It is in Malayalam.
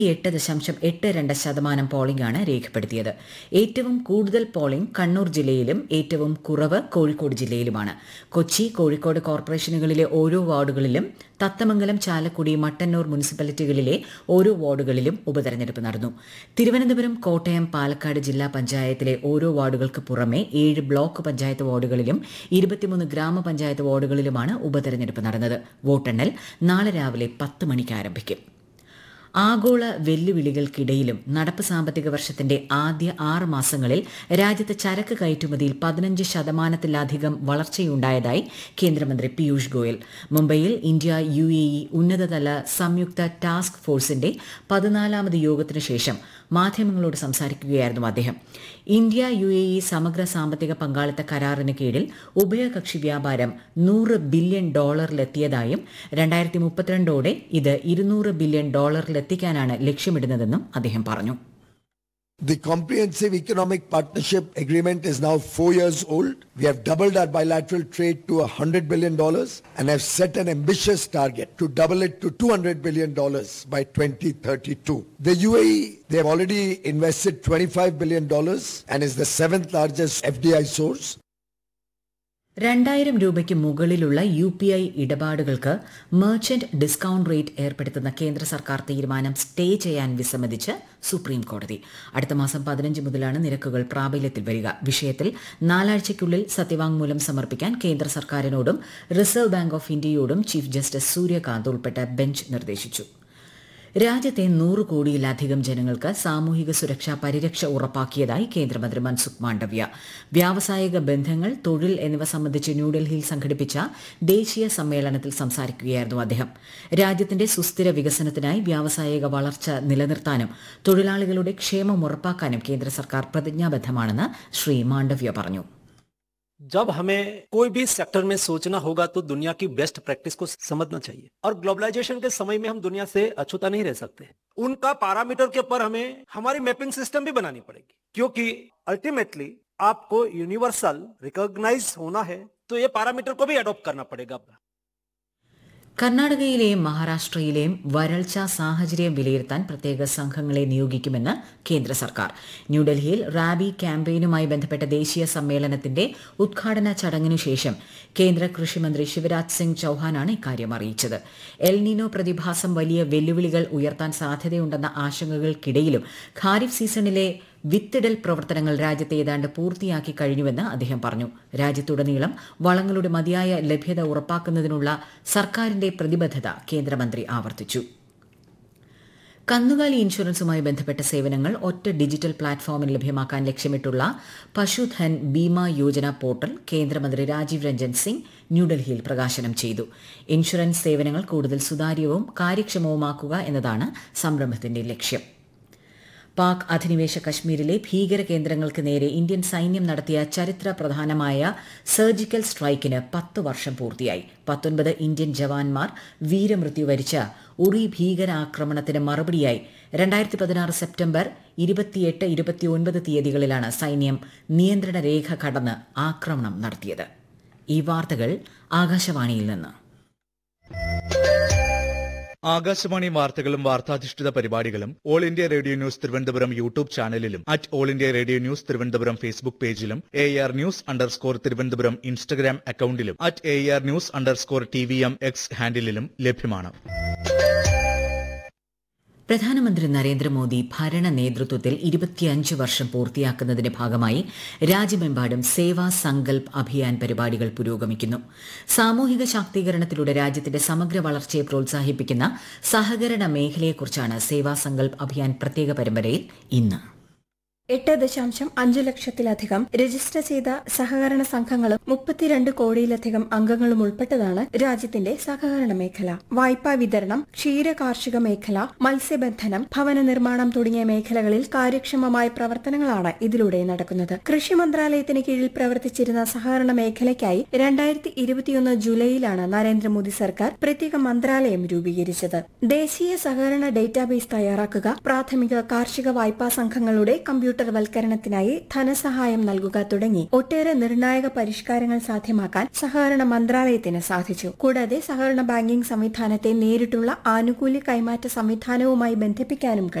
എട്ട് ദശാംശം എട്ട് രണ്ട് ശതമാനം പോളിംഗാണ് രേഖപ്പെടുത്തിയത് ഏറ്റവും കൂടുതൽ പോളിംഗ് കണ്ണൂർ ജില്ലയിലും ഏറ്റവും കുറവ് കോഴിക്കോട് ജില്ലയിലുമാണ് കൊച്ചി കോഴിക്കോട് കോർപ്പറേഷനുകളിലെ ഓരോ വാർഡുകളിലും തത്തമംഗലം ചാലക്കുടി മട്ടന്നൂർ മുനിസിപ്പാലിറ്റികളിലെ ഓരോ വാർഡുകളിലും ഉപതെരഞ്ഞെടുപ്പ് നടന്നു തിരുവനന്തപുരം കോട്ടയം പാലക്കാട് ജില്ലാ പഞ്ചായത്തിലെ ഓരോ വാർഡുകൾക്ക് പുറമെ ഏഴ് ബ്ലോക്ക് പഞ്ചായത്ത് വാർഡുകളിലും ഇരുപത്തിമൂന്ന് ഗ്രാമപഞ്ചായത്ത് വാർഡുകളിലുമാണ് ഉപതെരഞ്ഞെടുപ്പ് നടന്നത് വോട്ടെണ്ണൽ നാളെ രാവിലെ പത്ത് മണിക്ക് ആരംഭിക്കും ആഗോള വെല്ലുവിളികൾക്കിടയിലും നടപ്പ് സാമ്പത്തിക വർഷത്തിന്റെ ആദ്യ ആറ് മാസങ്ങളിൽ രാജ്യത്ത് ചരക്ക് കയറ്റുമതിയിൽ പതിനഞ്ച് ശതമാനത്തിലധികം വളർച്ചയുണ്ടായതായി കേന്ദ്രമന്ത്രി പീയൂഷ് ഗോയൽ മുംബൈയിൽ ഇന്ത്യ യു എ ഇ ഉന്നതതല സംയുക്ത ടാസ്ക് ഫോഴ്സിന്റെ പതിനാലാമത് യോഗത്തിനു ശേഷം മാധ്യമങ്ങളോട് സംസാരിക്കുകയായിരുന്നു അദ്ദേഹം ഇന്ത്യ യു എ ഇ സമഗ്ര സാമ്പത്തിക പങ്കാളിത്ത കരാറിന് കീഴിൽ ഉഭയകക്ഷി വ്യാപാരം നൂറ് ബില്യൺ ഡോളറിലെത്തിയതായും രണ്ടായിരത്തി മുപ്പത്തിരണ്ടോടെ ഇത് ഇരുന്നൂറ് ബില്യൺ ഡോളറിലെത്തിക്കാനാണ് ലക്ഷ്യമിടുന്നതെന്നും അദ്ദേഹം പറഞ്ഞു The Comprehensive Economic Partnership Agreement is now four years old. We have doubled our bilateral trade to $100 billion and have set an ambitious target to double it to $200 billion by 2032. The UAE, they have already invested $25 billion and is the seventh largest FDI source. രണ്ടായിരം രൂപയ്ക്ക് മുകളിലുള്ള യു പി ഐ ഇടപാടുകൾക്ക് മെർച്ചന്റ് ഡിസ്കൌണ്ട് റേറ്റ് ഏർപ്പെടുത്തുന്ന കേന്ദ്ര സർക്കാർ തീരുമാനം സ്റ്റേ ചെയ്യാൻ വിസമ്മതിച്ച് സുപ്രീം കോടതി അടുത്ത മാസം പതിനഞ്ച് മുതലാണ് നിരക്കുകൾ പ്രാബല്യത്തിൽ വരിക വിഷയത്തിൽ നാലാഴ്ചയ്ക്കുള്ളിൽ സത്യവാങ്മൂലം സമർപ്പിക്കാൻ കേന്ദ്ര സർക്കാരിനോടും റിസർവ് ബാങ്ക് ഓഫ് ഇന്ത്യയോടും ചീഫ് ജസ്റ്റിസ് സൂര്യകാന്ത് ഉൾപ്പെട്ട ബെഞ്ച് നിർദ്ദേശിച്ചു രാജ്യത്തെ നൂറ് കോടിയിലധികം ജനങ്ങൾക്ക് സാമൂഹിക സുരക്ഷാ പരിരക്ഷ ഉറപ്പാക്കിയതായി കേന്ദ്രമന്ത്രി മൻസുഖ് മാണ്ഡവ്യ വ്യാവസായിക ബന്ധങ്ങൾ തൊഴിൽ എന്നിവ സംബന്ധിച്ച് ന്യൂഡൽഹിയിൽ സംഘടിപ്പിച്ച ദേശീയ സമ്മേളനത്തിൽ സംസാരിക്കുകയായിരുന്നു അദ്ദേഹം രാജ്യത്തിന്റെ സുസ്ഥിര വികസനത്തിനായി വ്യാവസായിക വളർച്ച നിലനിർത്താനും തൊഴിലാളികളുടെ ക്ഷേമം ഉറപ്പാക്കാനും കേന്ദ്ര സർക്കാർ പ്രതിജ്ഞാബദ്ധമാണെന്ന് ശ്രീ മാണ്ഡവ്യ പറഞ്ഞു जब हमें कोई भी सेक्टर में सोचना होगा तो दुनिया की बेस्ट प्रैक्टिस को समझना चाहिए और ग्लोबलाइजेशन के समय में हम दुनिया से अछूता नहीं रह सकते उनका पैरामीटर के ऊपर हमें हमारी मैपिंग सिस्टम भी बनानी पड़ेगी क्योंकि अल्टीमेटली आपको यूनिवर्सल रिकॉग्नाइज होना है तो ये पैरामीटर को भी अडॉप्ट करना पड़ेगा കർണാടകയിലെയും മഹാരാഷ്ട്രയിലെയും വരൾച്ച സാഹചര്യം വിലയിരുത്താൻ പ്രത്യേക സംഘങ്ങളെ നിയോഗിക്കുമെന്ന് കേന്ദ്ര സർക്കാർ ന്യൂഡൽഹിയിൽ റാബി ക്യാമ്പയിനുമായി ബന്ധപ്പെട്ട ദേശീയ സമ്മേളനത്തിന്റെ ഉദ്ഘാടന ചടങ്ങിനു ശേഷം കേന്ദ്ര കൃഷിമന്ത്രി ശിവരാജ് സിംഗ് ചൌഹാനാണ് ഇക്കാര്യം അറിയിച്ചത് എൽനിനോ പ്രതിഭാസം വലിയ വെല്ലുവിളികൾ ഉയർത്താൻ സാധ്യതയുണ്ടെന്ന ആശങ്കകൾക്കിടയിലും ഖാരിഫ് സീസണിലെ വിത്തിടൽ പ്രവർത്തനങ്ങൾ രാജ്യത്തെ ഏതാണ്ട് പൂർത്തിയാക്കി കഴിഞ്ഞുവെന്ന് അദ്ദേഹം പറഞ്ഞു രാജ്യത്തുടനീളം വളങ്ങളുടെ മതിയായ ലഭ്യത ഉറപ്പാക്കുന്നതിനുള്ള സർക്കാരിന്റെ പ്രതിബദ്ധത കേന്ദ്രമന്ത്രി ആവർത്തിച്ചു കന്നുകാലി ഇൻഷുറൻസുമായി ബന്ധപ്പെട്ട സേവനങ്ങൾ ഒറ്റ ഡിജിറ്റൽ പ്ലാറ്റ്ഫോമിൽ ലഭ്യമാക്കാൻ ലക്ഷ്യമിട്ടുള്ള പശുധൻ ബീമ യോജന പോർട്ടൽ കേന്ദ്രമന്ത്രി രാജീവ് രഞ്ജൻ സിംഗ് ന്യൂഡൽഹിയിൽ പ്രകാശനം ചെയ്തു ഇൻഷുറൻസ് സേവനങ്ങൾ കൂടുതൽ സുതാര്യവും കാര്യക്ഷമവുമാക്കുക എന്നതാണ് സംരംഭത്തിന്റെ ലക്ഷ്യം പാക് അധിനിവേശ കശ്മീരിലെ ഭീകര കേന്ദ്രങ്ങൾക്ക് നേരെ ഇന്ത്യൻ സൈന്യം നടത്തിയ ചരിത്ര പ്രധാനമായ സർജിക്കൽ സ്ട്രൈക്കിന് പത്ത് വർഷം പൂർത്തിയായി പത്തൊൻപത് ഇന്ത്യൻ ജവാന്മാർ വീരമൃത്യു വരിച്ച ഉറി ഭീകരാക്രമണത്തിന് മറുപടിയായി രണ്ടായിരത്തി പതിനാറ് സെപ്റ്റംബർ ഇരുപത്തിയെട്ട് ഇരുപത്തിയൊൻപത് തീയതികളിലാണ് സൈന്യം നിയന്ത്രണ രേഖ കടന്ന് ആക്രമണം നടത്തിയത് ഈ വാർത്തകൾ ആകാശവാണിയിൽ നിന്ന് ആകാശവാണി വാർത്തകളും വാർത്താധിഷ്ഠിത പരിപാടികളും all India radio news Thiruvananthapuram YouTube ചാനലിലും at all India radio news Thiruvananthapuram Facebook പേജിലും A R news underscore Thiruvananthapuram Instagram അക്കൌണ്ടിലും at A R news underscore T V M X ഹാൻഡിലും ലഭ്യമാണ് പ്രധാനമന്ത്രി നരേന്ദ്രമോദി ഭരണ നേതൃത്വത്തിൽ ഇരുപത്തിയഞ്ച് വർഷം പൂർത്തിയാക്കുന്നതിന്റെ ഭാഗമായി രാജ്യമെമ്പാടും സേവാ സങ്കൽപ് അഭിയാൻ പരിപാടികൾ പുരോഗമിക്കുന്നു സാമൂഹിക ശാക്തീകരണത്തിലൂടെ രാജ്യത്തിന്റെ സമഗ്ര വളർച്ചയെ പ്രോത്സാഹിപ്പിക്കുന്ന സഹകരണ മേഖലയെക്കുറിച്ചാണ് സേവാ സങ്കൽപ് അഭിയാൻ പ്രത്യേക പരമ്പരയിൽ ഇന്ന് എട്ട് ദശാംശം അഞ്ച് ലക്ഷത്തിലധികം രജിസ്റ്റർ ചെയ്ത സഹകരണ സംഘങ്ങളും മുപ്പത്തിരണ്ട് കോടിയിലധികം അംഗങ്ങളും ഉൾപ്പെട്ടതാണ് രാജ്യത്തിന്റെ സഹകരണ മേഖല വായ്പാ വിതരണം ക്ഷീര കാർഷിക മേഖല മത്സ്യബന്ധനം ഭവന നിർമ്മാണം തുടങ്ങിയ മേഖലകളിൽ കാര്യക്ഷമമായ പ്രവർത്തനങ്ങളാണ് ഇതിലൂടെ നടക്കുന്നത് കൃഷി മന്ത്രാലയത്തിന് കീഴിൽ പ്രവർത്തിച്ചിരുന്ന സഹകരണ മേഖലയ്ക്കായി രണ്ടായിരത്തി ഇരുപത്തിയൊന്ന് ജൂലൈയിലാണ് നരേന്ദ്രമോദി സർക്കാർ പ്രത്യേക മന്ത്രാലയം രൂപീകരിച്ചത് ദേശീയ സഹകരണ ഡേറ്റാബേസ് തയ്യാറാക്കുക പ്രാഥമിക കാർഷിക വായ്പാ സംഘങ്ങളുടെ കമ്പ്യൂട്ടർ കമ്പ്യൂട്ടർവൽക്കരണത്തിനായി ധനസഹായം നൽകുക തുടങ്ങി ഒട്ടേറെ നിർണായക പരിഷ്കാരങ്ങൾ സാധ്യമാക്കാൻ സഹകരണ മന്ത്രാലയത്തിന് സാധിച്ചു കൂടാതെ സഹകരണ ബാങ്കിംഗ് സംവിധാനത്തെ നേരിട്ടുള്ള ആനുകൂല്യ കൈമാറ്റ സംവിധാനവുമായി ബന്ധിപ്പിക്കാനും